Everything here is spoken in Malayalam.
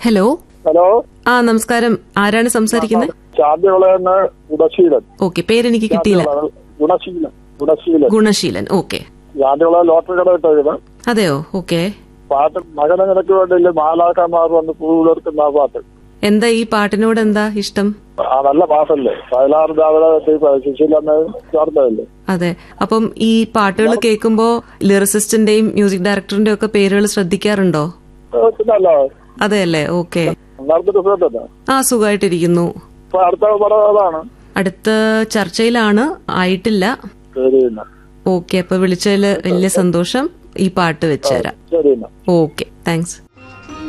ഹലോ ഹലോ ആ നമസ്കാരം ആരാണ് സംസാരിക്കുന്നത് ചാന്തിവിളയെന്ന് ഗുണശീലൻ ഓക്കെ പേരെനിക്ക് കിട്ടിയില്ല ഗുണശീലൻ ഗുണശീലൻ ഗുണശീലൻ ഓക്കെ ചാന്തിവിള ലോട്ടറി കട ഇട്ടത് അതെയോ ഓക്കെ പാട്ട് മകന നിനക്ക് വേണ്ടിയില്ല മാലാക്കന്മാർ വന്ന് പൂവിളർക്കുന്ന ആ പാട്ട് എന്താ ഈ പാട്ടിനോട് എന്താ ഇഷ്ടം ആ നല്ല പാട്ടല്ലേ വയലാർ രാവിലെ സുശീലമ്മയും ചേർന്നതല്ലേ അതെ അപ്പം ഈ പാട്ടുകൾ കേൾക്കുമ്പോ ലിറിസിസ്റ്റിന്റെയും മ്യൂസിക് ഡയറക്ടറിന്റെയും ഒക്കെ പേരുകൾ ശ്രദ്ധിക്കാറുണ്ടോ ഏ, പിന്നല്ലോ അതെ അല്ലേ ഓക്കെ നടന്നിട്ട് സുഖത്തന്നെ ആ സുഖമായിട്ടിരിക്കുന്നു ഇപ്പൊ അടുത്ത പടം ഏതാണ് അടുത്ത ചർച്ചയിലാണ് ആയിട്ടില്ല ശരി എന്നാ ഓക്കെ അപ്പൊ വിളിച്ചതിൽ വലിയ സന്തോഷം ഈ പാട്ട് വെച്ചുതരാം ശരി എന്നാ ഓക്കെ താങ്ക്സ്